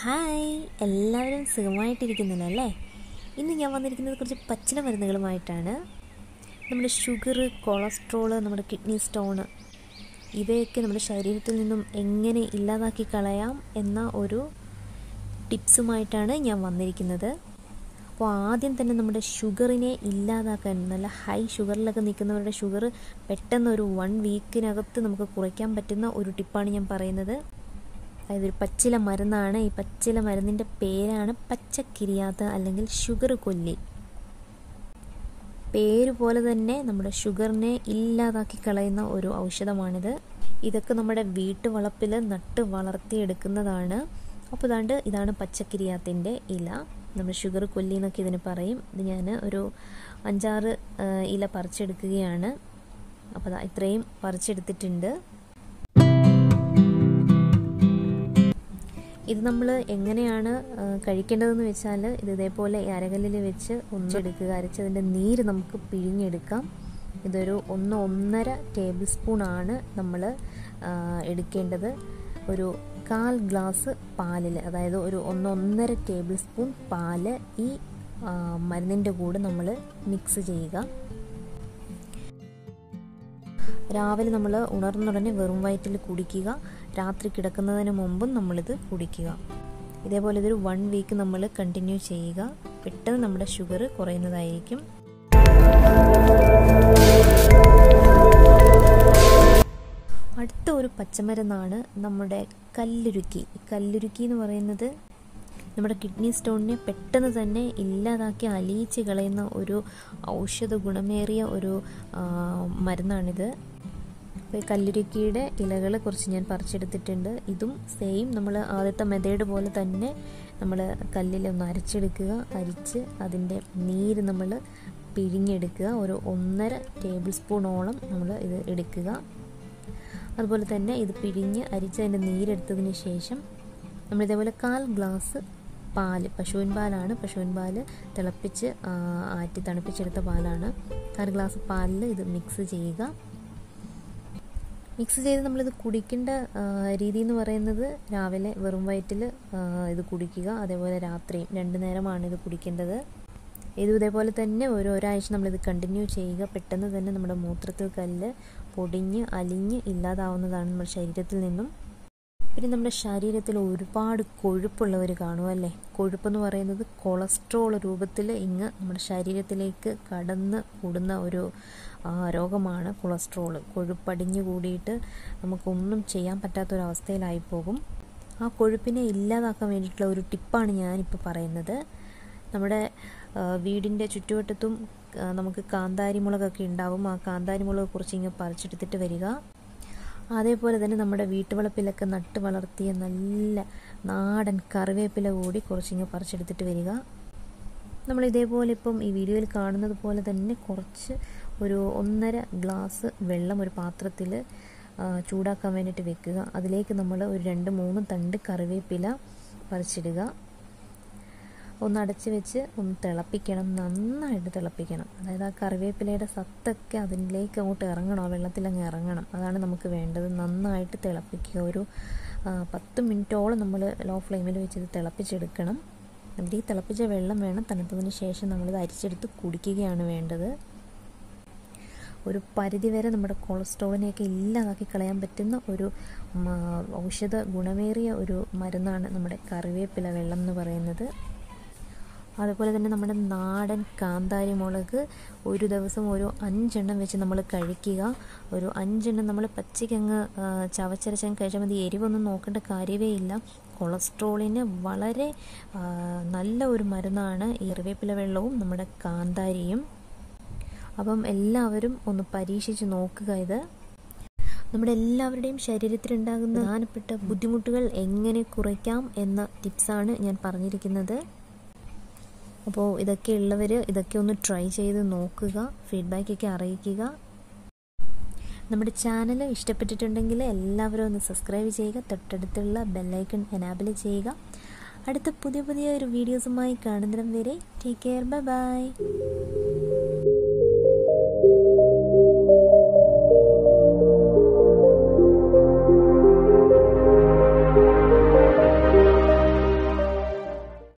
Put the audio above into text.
hi എല്ലാവരും സുഖമായിട്ടിരിക്കുന്നില്ല അല്ലേ ഇന്ന് ഞാൻ വന്നിരിക്കുന്നത് കുറച്ച് പച്ചില മരുന്നുകളുമായിട്ടാണ് നമ്മുടെ ഷുഗർ കൊളസ്ട്രോള് നമ്മുടെ കിഡ്നി സ്റ്റോണ് ഇവയൊക്കെ നമ്മുടെ ശരീരത്തിൽ നിന്നും എങ്ങനെ ഇല്ലാതാക്കി കളയാം എന്ന ഒരു ടിപ്സുമായിട്ടാണ് ഞാൻ വന്നിരിക്കുന്നത് അപ്പോൾ ആദ്യം തന്നെ നമ്മുടെ ഷുഗറിനെ ഇല്ലാതാക്കാൻ നല്ല ഹൈ ഷുഗറിലൊക്കെ നിൽക്കുന്നവരുടെ ഷുഗർ പെട്ടെന്ന് ഒരു വൺ വീക്കിനകത്ത് നമുക്ക് കുറയ്ക്കാൻ പറ്റുന്ന ഒരു ടിപ്പാണ് ഞാൻ പറയുന്നത് അതായത് ഒരു പച്ചില മരുന്നാണ് ഈ പച്ചില മരുന്നിൻ്റെ പേരാണ് പച്ചക്കിരിയാത്ത അല്ലെങ്കിൽ ഷുഗർ കൊല്ലി പേര് പോലെ തന്നെ നമ്മുടെ ഷുഗറിനെ ഇല്ലാതാക്കി കളയുന്ന ഒരു ഔഷധമാണിത് ഇതൊക്കെ നമ്മുടെ വീട്ടുവളപ്പിൽ നട്ട് വളർത്തിയെടുക്കുന്നതാണ് അപ്പോൾ ഇതാണ്ട് ഇതാണ് പച്ചക്കിരിയാത്തിൻ്റെ ഇല നമ്മൾ ഷുഗർ കൊല്ലി എന്നൊക്കെ ഇതിന് പറയും ഇത് ഞാൻ ഒരു അഞ്ചാറ് ഇല പറിച്ചെടുക്കുകയാണ് അപ്പോൾ അതാ ഇത്രയും പറിച്ചെടുത്തിട്ടുണ്ട് ഇത് നമ്മൾ എങ്ങനെയാണ് കഴിക്കേണ്ടതെന്ന് വെച്ചാൽ ഇത് ഇതേപോലെ അരകല്ലിൽ വെച്ച് ഒന്നെടുക്കുക അരച്ചതിൻ്റെ നീര് നമുക്ക് പിഴിഞ്ഞെടുക്കാം ഇതൊരു ഒന്ന് ഒന്നര ടേബിൾ സ്പൂണാണ് നമ്മൾ എടുക്കേണ്ടത് ഒരു കാൽ ഗ്ലാസ് പാലിൽ അതായത് ഒരു ഒന്നൊന്നര ടേബിൾ സ്പൂൺ പാല് ഈ മരുന്നിൻ്റെ കൂടെ നമ്മൾ മിക്സ് ചെയ്യുക രാവിലെ നമ്മൾ ഉണർന്നുടനെ വെറും വയറ്റിൽ കുടിക്കുക രാത്രി കിടക്കുന്നതിന് മുമ്പും നമ്മളിത് കുടിക്കുക ഇതേപോലെ ഇതൊരു വൺ വീക്ക് നമ്മൾ കണ്ടിന്യൂ ചെയ്യുക പെട്ടെന്ന് നമ്മുടെ ഷുഗർ കുറയുന്നതായിരിക്കും അടുത്ത ഒരു പച്ചമരുന്നാണ് നമ്മുടെ കല്ലുരുക്കി കല്ലുരുക്കി എന്ന് പറയുന്നത് നമ്മുടെ കിഡ്നി സ്റ്റോണിനെ പെട്ടെന്ന് തന്നെ ഇല്ലാതാക്കി അലിയിച്ച് കളയുന്ന ഒരു ഔഷധ ഗുണമേറിയ ഒരു മരുന്നാണിത് കല്ലുരുക്കിയുടെ ഇലകൾ കുറച്ച് ഞാൻ പറിച്ചെടുത്തിട്ടുണ്ട് ഇതും സെയിം നമ്മൾ ആദ്യത്തെ മെതേഡ് പോലെ തന്നെ നമ്മൾ കല്ലിൽ ഒന്ന് അരച്ചെടുക്കുക അരിച്ച് അതിൻ്റെ നീര് നമ്മൾ പിഴിഞ്ഞെടുക്കുക ഒരു ഒന്നര ടേബിൾ സ്പൂണോളം നമ്മൾ ഇത് എടുക്കുക അതുപോലെ തന്നെ ഇത് പിഴിഞ്ഞ് അരിച്ച് അതിൻ്റെ നീരെടുത്തതിന് ശേഷം നമ്മൾ ഇതേപോലെ കാൽ ഗ്ലാസ് പാല് പശുവിൻ പാലാണ് പശുവിൻ പാല് തിളപ്പിച്ച് ആറ്റി തണുപ്പിച്ചെടുത്ത പാലാണ് കാൽ ഗ്ലാസ് പാലിൽ ഇത് മിക്സ് ചെയ്യുക മിക്സ് ചെയ്ത് നമ്മളിത് കുടിക്കേണ്ട രീതി എന്ന് പറയുന്നത് രാവിലെ വെറും വയറ്റിൽ ഇത് കുടിക്കുക അതേപോലെ രാത്രിയും രണ്ട് നേരമാണ് ഇത് കുടിക്കേണ്ടത് ഇതും ഇതേപോലെ തന്നെ ഒരു ഒരാഴ്ച നമ്മളിത് കണ്ടിന്യൂ ചെയ്യുക പെട്ടെന്ന് തന്നെ നമ്മുടെ മൂത്രത്തിൽ കല്ല് പൊടിഞ്ഞ് അലിഞ്ഞ് ഇല്ലാതാവുന്നതാണ് നമ്മുടെ ശരീരത്തിൽ നിന്നും പിന്നെ നമ്മുടെ ശരീരത്തിൽ ഒരുപാട് കൊഴുപ്പുള്ളവർ കാണുമല്ലേ കൊഴുപ്പെന്ന് പറയുന്നത് കൊളസ്ട്രോൾ രൂപത്തിൽ ഇങ്ങ് നമ്മുടെ ശരീരത്തിലേക്ക് കടന്ന് കൂടുന്ന ഒരു രോഗമാണ് കൊളസ്ട്രോൾ കൊഴുപ്പടിഞ്ഞു കൂടിയിട്ട് നമുക്കൊന്നും ചെയ്യാൻ പറ്റാത്തൊരവസ്ഥയിലായി പോകും ആ കൊഴുപ്പിനെ ഇല്ലാതാക്കാൻ വേണ്ടിയിട്ടുള്ള ഒരു ടിപ്പാണ് ഞാനിപ്പോൾ പറയുന്നത് നമ്മുടെ വീടിൻ്റെ ചുറ്റുവട്ടത്തും നമുക്ക് കാന്താരി മുളകൊക്കെ ഉണ്ടാവും ആ കാന്താരി മുളക് കുറച്ച് ഇങ്ങനെ പറിച്ചെടുത്തിട്ട് വരിക അതേപോലെ തന്നെ നമ്മുടെ വീട്ടുവളപ്പിലൊക്കെ നട്ട് വളർത്തിയ നല്ല നാടൻ കറിവേപ്പില കൂടി കുറച്ചിങ്ങ് പറിച്ചെടുത്തിട്ട് വരിക നമ്മൾ ഇതേപോലെ ഇപ്പം ഈ വീഡിയോയിൽ കാണുന്നത് പോലെ തന്നെ കുറച്ച് ഒരു ഒന്നര ഗ്ലാസ് വെള്ളം ഒരു പാത്രത്തിൽ ചൂടാക്കാൻ വേണ്ടിയിട്ട് വെക്കുക അതിലേക്ക് നമ്മൾ ഒരു രണ്ട് മൂന്ന് തണ്ട് കറിവേപ്പില പറിച്ചിടുക ഒന്ന് അടച്ച് വെച്ച് ഒന്ന് തിളപ്പിക്കണം നന്നായിട്ട് തിളപ്പിക്കണം അതായത് ആ കറിവേപ്പിലയുടെ സത്തൊക്കെ അതിലേക്ക് അങ്ങോട്ട് ഇറങ്ങണം ആ വെള്ളത്തിലങ്ങ് ഇറങ്ങണം അതാണ് നമുക്ക് വേണ്ടത് നന്നായിട്ട് തിളപ്പിക്കുക ഒരു പത്ത് മിനിറ്റോളം നമ്മൾ ലോ ഫ്ലെയിമിൽ വെച്ച് ഇത് തിളപ്പിച്ചെടുക്കണം എന്നിട്ട് ഈ തിളപ്പിച്ച വെള്ളം വേണം തണുത്തതിന് ശേഷം നമ്മളിത് അരിച്ചെടുത്ത് കുടിക്കുകയാണ് വേണ്ടത് ഒരു പരിധിവരെ നമ്മുടെ കൊളസ്ട്രോളിനെയൊക്കെ ഇല്ലാതാക്കി കളയാൻ പറ്റുന്ന ഒരു ഔഷധ ഗുണമേറിയ ഒരു മരുന്നാണ് നമ്മുടെ കറിവേപ്പില വെള്ളം എന്ന് പറയുന്നത് അതുപോലെ തന്നെ നമ്മുടെ നാടൻ കാന്താരി മുളക് ഒരു ദിവസം ഒരു അഞ്ചെണ്ണം വെച്ച് നമ്മൾ കഴിക്കുക ഒരു അഞ്ചെണ്ണം നമ്മൾ പച്ചയ്ക്കങ്ങ് ചവച്ചരച്ചങ്ങ് കഴിച്ചാൽ മതി എരിവൊന്നും നോക്കേണ്ട കാര്യമേ ഇല്ല കൊളസ്ട്രോളിന് വളരെ നല്ല ഒരു മരുന്നാണ് ഈ കറിവേപ്പില വെള്ളവും നമ്മുടെ കാന്താരിയും അപ്പം എല്ലാവരും ഒന്ന് പരീക്ഷിച്ച് നോക്കുക ഇത് നമ്മുടെ എല്ലാവരുടെയും ശരീരത്തിലുണ്ടാകുന്ന പ്രധാനപ്പെട്ട ബുദ്ധിമുട്ടുകൾ എങ്ങനെ കുറയ്ക്കാം എന്ന ടിപ്സാണ് ഞാൻ പറഞ്ഞിരിക്കുന്നത് അപ്പോൾ ഇതൊക്കെ ഉള്ളവർ ഇതൊക്കെ ഒന്ന് ട്രൈ ചെയ്ത് നോക്കുക ഫീഡ്ബാക്കൊക്കെ അറിയിക്കുക നമ്മുടെ ചാനൽ ഇഷ്ടപ്പെട്ടിട്ടുണ്ടെങ്കിൽ എല്ലാവരും ഒന്ന് സബ്സ്ക്രൈബ് ചെയ്യുക തൊട്ടടുത്തുള്ള ബെല്ലൈക്കൺ എനാബിൾ ചെയ്യുക അടുത്ത പുതിയ പുതിയ ഒരു വീഡിയോസുമായി കാണുന്നിടം വരെ ടേക്ക് കെയർ ബൈ ബൈ